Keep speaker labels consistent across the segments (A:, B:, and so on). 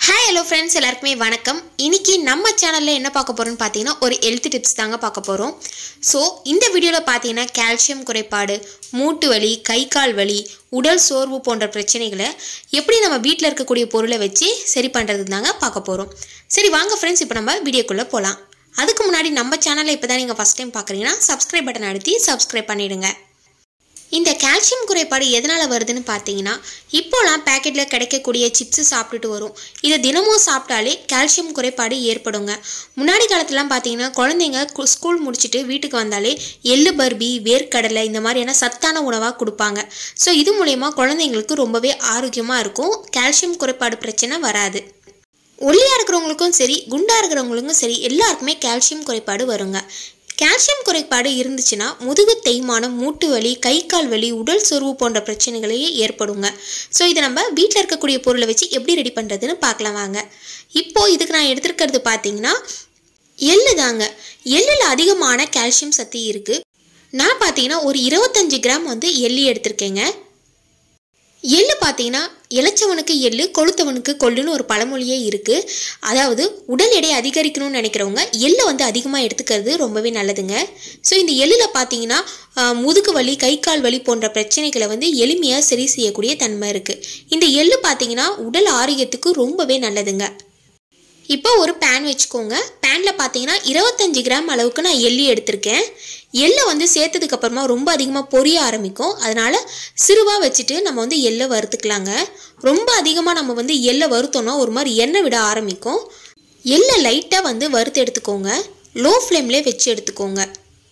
A: hi hello friends எல்லாருக்குமே வணக்கம் இன்னைக்கு நம்ம சேனலில் என்ன பார்க்க போகிறோம்னு பார்த்தீங்கன்னா ஒரு ஹெல்த் டிப்ஸ் தாங்க பார்க்க போகிறோம் ஸோ இந்த வீடியோவில் பார்த்தீங்கன்னா கால்சியம் குறைபாடு மூட்டு வலி கை கால் வலி உடல் சோர்வு போன்ற பிரச்சனைகளை எப்படி நம்ம வீட்டில் இருக்கக்கூடிய பொருளை வச்சு சரி பண்ணுறது தாங்க பார்க்க போகிறோம் சரி வாங்க ஃப்ரெண்ட்ஸ் இப்போ நம்ம வீடியோக்குள்ளே போகலாம் அதுக்கு முன்னாடி நம்ம சேனலை இப்போ தான் நீங்கள் ஃபஸ்ட் டைம் பார்க்குறீங்கன்னா சப்ஸ்கிரைப் பட்டன் அழுத்தி சப்ஸ்கிரைப் பண்ணிவிடுங்க இந்த கால்சியம் குறைபாடு எதனால் வருதுன்னு பார்த்தீங்கன்னா இப்போலாம் பேக்கெட்டில் கிடைக்கக்கூடிய சிப்ஸ் சாப்பிட்டுட்டு வரும் இதை தினமும் சாப்பிட்டாலே கால்சியம் குறைபாடு ஏற்படுங்க முன்னாடி காலத்துலலாம் பார்த்தீங்கன்னா குழந்தைங்க கு- ஸ்கூல் முடிச்சுட்டு வீட்டுக்கு வந்தாலே எள்ளு பர்பி வேர்க்கடலை இந்த மாதிரியான சத்தான உணவாக கொடுப்பாங்க ஸோ இது மூலயமா குழந்தைங்களுக்கு ரொம்பவே ஆரோக்கியமாக இருக்கும் கால்சியம் குறைபாடு பிரச்சனை வராது ஒல்லியாக இருக்கிறவங்களுக்கும் சரி குண்டாக இருக்கிறவங்களுக்கும் சரி எல்லாருக்குமே கால்சியம் குறைபாடு வருங்க கால்சியம் குறைபாடு இருந்துச்சுன்னா முதுகு தேய்மானம் மூட்டு வலி கை கால் வலி உடல் சோர்வு போன்ற பிரச்சனைகளையே ஏற்படுங்க ஸோ இதை நம்ம வீட்டில் இருக்கக்கூடிய பொருளை வச்சு எப்படி ரெடி பண்ணுறதுன்னு பார்க்கலாம் வாங்க இப்போ இதுக்கு நான் எடுத்திருக்கிறது பார்த்தீங்கன்னா எள்ளு தாங்க எள்ளில் அதிகமான கால்சியம் சக்தி இருக்குது நான் பார்த்தீங்கன்னா ஒரு இருபத்தஞ்சு கிராம் வந்து எள்ளி எடுத்திருக்கேங்க எள்ளு பார்த்தீங்கன்னா இளைச்சவனுக்கு எள்ளு கொளுத்தவனுக்கு கொள்ளுன்னு ஒரு பழமொழியே இருக்குது அதாவது உடல் எடை அதிகரிக்கணும்னு நினைக்கிறவங்க எள்ளை வந்து அதிகமாக எடுத்துக்கிறது ரொம்பவே நல்லதுங்க ஸோ இந்த எள்ளில் பார்த்தீங்கன்னா ஆஹ், முதுகு வலி கை கால் வலி போன்ற பிரச்சனைகளை வந்து எளிமையாக சரி செய்யக்கூடிய தன்மை இருக்குது இந்த எள்ளு பார்த்தீங்கன்னா உடல் ஆரோக்கியத்துக்கு ரொம்பவே நல்லதுங்க இப்போ ஒரு பேன் வச்சுக்கோங்க பேனில் பார்த்தீங்கன்னா இருபத்தஞ்சி கிராம் அளவுக்கு நான் எள்ளி எடுத்திருக்கேன் எள்ளை வந்து சேர்த்ததுக்கு அப்புறமா ரொம்ப அதிகமாக பொரிய ஆரம்பிக்கும் அதனால சிறுவாக வச்சுட்டு நம்ம வந்து எள்ளை வறுத்துக்கலாங்க ரொம்ப அதிகமாக நம்ம வந்து எள்ளை வறுத்தோம்னா ஒரு மாதிரி எண்ணெய் விட ஆரம்பிக்கும் எள்ளை லைட்டாக வந்து வறுத்து எடுத்துக்கோங்க லோ ஃப்ளேம்லேயே வச்சு எடுத்துக்கோங்க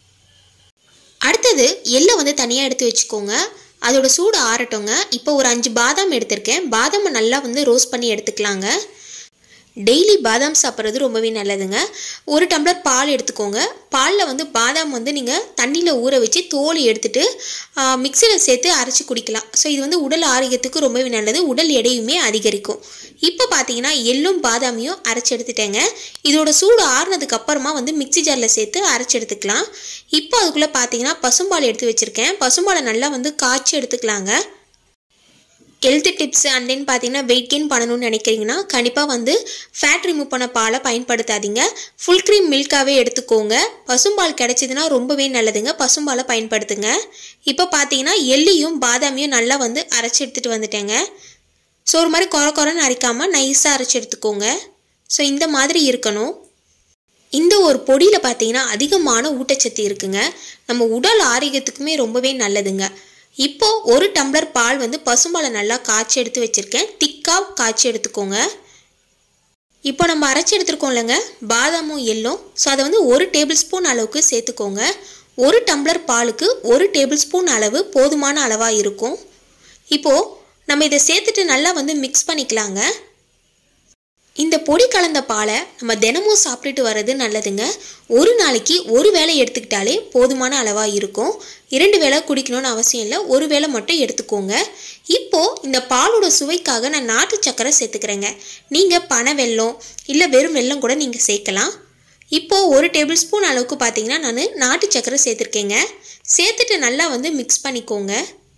A: அடுத்தது எள்ளை வந்து தனியாக எடுத்து வச்சுக்கோங்க அதோட சூடு ஆறட்டுங்க இப்போ ஒரு அஞ்சு பாதாம் எடுத்திருக்கேன் பாதாமை நல்லா வந்து ரோஸ்ட் பண்ணி எடுத்துக்கலாங்க டெய்லி பாதாம் சாப்பிட்றது ரொம்பவே நல்லதுங்க ஒரு டம்ளர் பால் எடுத்துக்கோங்க பாலில் வந்து பாதாம் வந்து நீங்கள் தண்ணியில் ஊற வச்சு தோல் எடுத்துட்டு மிக்சியில் சேர்த்து அரைச்சி குடிக்கலாம் ஸோ இது வந்து உடல் ஆரோக்கியத்துக்கு ரொம்பவே நல்லது உடல் எடையுமே அதிகரிக்கும் இப்போ பார்த்தீங்கன்னா எள்ளும் பாதாமையும் அரைச்சி எடுத்துட்டேங்க இதோட சூடு ஆறுனதுக்கு அப்புறமா வந்து மிக்ஸி ஜாரில் சேர்த்து அரைச்சி எடுத்துக்கலாம் இப்போ அதுக்குள்ளே பார்த்தீங்கன்னா பசும்பால் எடுத்து வச்சுருக்கேன் பசும்பாலை நல்லா வந்து காய்ச்சி எடுத்துக்கலாங்க ஹெல்த் டிப்ஸ் அண்ட் தென் பார்த்தீங்கன்னா வெயிட் கெயின் பண்ணணும்னு நினைக்கிறீங்கன்னா கண்டிப்பாக வந்து ஃபேட் ரிமூவ் பண்ண பாலை பயன்படுத்தாதீங்க ஃபுல் க்ரீம் மில்காவே எடுத்துக்கோங்க பசும்பால் கிடைச்சதுன்னா ரொம்பவே நல்லதுங்க பசும்பாலை பயன்படுத்துங்க இப்போ பார்த்தீங்கன்னா எள்ளியும் பாதாமியும் நல்லா வந்து அரைச்சி எடுத்துகிட்டு வந்துட்டேங்க ஸோ ஒரு மாதிரி குறை குறைன்னு அரைக்காமல் நைஸாக அரைச்சி எடுத்துக்கோங்க ஸோ இந்த மாதிரி இருக்கணும் இந்த ஒரு பொடியில் பார்த்தீங்கன்னா அதிகமான ஊட்டச்சத்து இருக்குங்க நம்ம உடல் ஆரோக்கியத்துக்குமே ரொம்பவே நல்லதுங்க இப்போ ஒரு டம்ளர் பால் வந்து பசும்பாலை நல்லா காய்ச்சி எடுத்து வச்சுருக்கேன் திக்காக காய்ச்சி எடுத்துக்கோங்க இப்போ நம்ம அரைச்சி எடுத்துருக்கோம் இல்லைங்க பாதாமும் எள்ளும் ஸோ அதை வந்து ஒரு டேபிள் ஸ்பூன் அளவுக்கு சேர்த்துக்கோங்க ஒரு டம்ளர் பாலுக்கு ஒரு டேபிள் ஸ்பூன் அளவு போதுமான அளவாக இருக்கும் இப்போது நம்ம இதை சேர்த்துட்டு நல்லா வந்து மிக்ஸ் பண்ணிக்கலாங்க இந்த பொடி கலந்த பாலை நம்ம தினமும் சாப்பிட்டுட்டு வர்றது நல்லதுங்க ஒரு நாளைக்கு ஒரு வேளை எடுத்துக்கிட்டாலே போதுமான அளவாக இருக்கும் இரண்டு வேளை குடிக்கணும்னு அவசியம் இல்லை ஒரு வேளை மட்டும் எடுத்துக்கோங்க இப்போது இந்த பாலோட சுவைக்காக நான் நாட்டு சக்கரை சேர்த்துக்கிறேங்க நீங்கள் பனை வெல்லம் இல்லை வெறும் வெல்லம் கூட நீங்கள் சேர்க்கலாம் இப்போது ஒரு டேபிள் ஸ்பூன் அளவுக்கு பார்த்தீங்கன்னா நான் நாட்டு சக்கரை சேர்த்துருக்கேங்க சேர்த்துட்டு நல்லா வந்து மிக்ஸ் பண்ணிக்கோங்க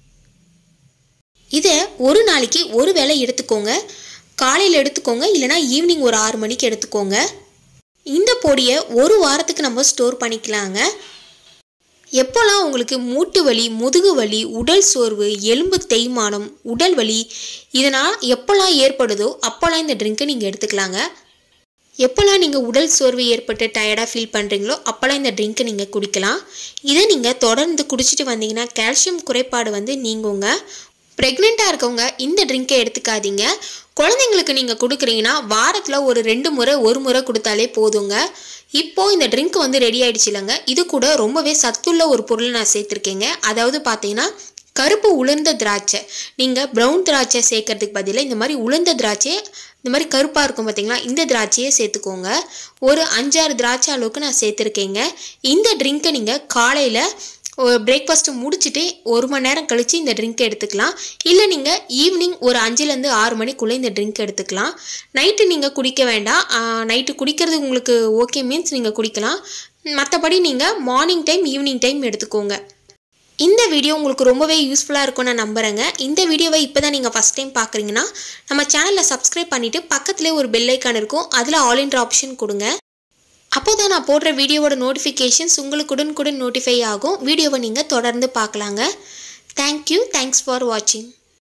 A: இதை ஒரு நாளைக்கு ஒரு வேளை எடுத்துக்கோங்க காலையில் எடுத்துக்கோங்க இல்லைனா ஈவினிங் ஒரு ஆறு மணிக்கு எடுத்துக்கோங்க இந்த பொடியை ஒரு வாரத்துக்கு நம்ம ஸ்டோர் பண்ணிக்கலாங்க எப்போல்லாம் உங்களுக்கு மூட்டு வலி முதுகு வலி உடல் சோர்வு எலும்பு தேய்மானம் உடல் வலி இதனால் எப்போல்லாம் ஏற்படுதோ அப்போல்லாம் இந்த ட்ரிங்க்கை நீங்கள் எடுத்துக்கலாங்க எப்போல்லாம் நீங்கள் உடல் சோர்வு ஏற்பட்டு டயர்டாக ஃபீல் பண்ணுறீங்களோ அப்போல்லாம் இந்த ட்ரிங்க்கை நீங்கள் குடிக்கலாம் இதை நீங்கள் தொடர்ந்து குடிச்சிட்டு வந்தீங்கன்னா கால்சியம் குறைபாடு வந்து நீங்குங்க ப்ரெக்னெண்ட்டாக இருக்கவங்க இந்த ட்ரிங்கை எடுத்துக்காதீங்க குழந்தைங்களுக்கு நீங்கள் கொடுக்குறீங்கன்னா வாரத்தில் ஒரு ரெண்டு முறை ஒரு முறை கொடுத்தாலே போதுங்க இப்போது இந்த ட்ரிங்க் வந்து ரெடி ஆயிடுச்சு இல்லைங்க இது கூட ரொம்பவே சத்துள்ள ஒரு பொருளை நான் சேர்த்துருக்கேங்க அதாவது பார்த்தீங்கன்னா கருப்பு உளுர்ந்த திராட்சை நீங்கள் ப்ரௌன் திராட்சை சேர்க்கறதுக்கு பதிலாக இந்த மாதிரி உளுர்ந்த திராட்சை இந்த மாதிரி கருப்பாக இருக்கும் பார்த்தீங்களா இந்த திராட்சையை சேர்த்துக்கோங்க ஒரு அஞ்சாறு திராட்சை அளவுக்கு நான் சேர்த்துருக்கேங்க இந்த ட்ரிங்க்கை நீங்கள் காலையில் ஒரு பிரேக்ஃபாஸ்ட்டு முடிச்சுட்டு ஒரு மணி நேரம் கழித்து இந்த ட்ரிங்க் எடுத்துக்கலாம் இல்லை நீங்கள் ஈவினிங் ஒரு அஞ்சுலேருந்து ஆறு மணிக்குள்ளே இந்த ட்ரிங்க் எடுத்துக்கலாம் நைட்டு நீங்கள் குடிக்க வேண்டாம் நைட்டு குடிக்கிறது உங்களுக்கு ஓகே மீன்ஸ் நீங்கள் குடிக்கலாம் மற்றபடி நீங்கள் மார்னிங் டைம் ஈவினிங் டைம் எடுத்துக்கோங்க இந்த வீடியோ உங்களுக்கு ரொம்பவே யூஸ்ஃபுல்லாக இருக்கும்னு நான் நம்புகிறேங்க இந்த வீடியோவை இப்போ தான் நீங்கள் ஃபஸ்ட் டைம் பார்க்குறீங்கன்னா நம்ம சேனலை சப்ஸ்கிரைப் பண்ணிவிட்டு பக்கத்துலேயே ஒரு பெல் ஐக்கான் இருக்கும் அதில் ஆல் இன்ட்ரு ஆப்ஷன் கொடுங்க அப்போ தான் நான் போடுற வீடியோவோட நோட்டிஃபிகேஷன்ஸ் உங்களுக்கு உடனுக்குடன் நோட்டிஃபை ஆகும் வீடியோவை நீங்கள் தொடர்ந்து பார்க்கலாங்க தேங்க்யூ தேங்க்ஸ் ஃபார் வாட்சிங்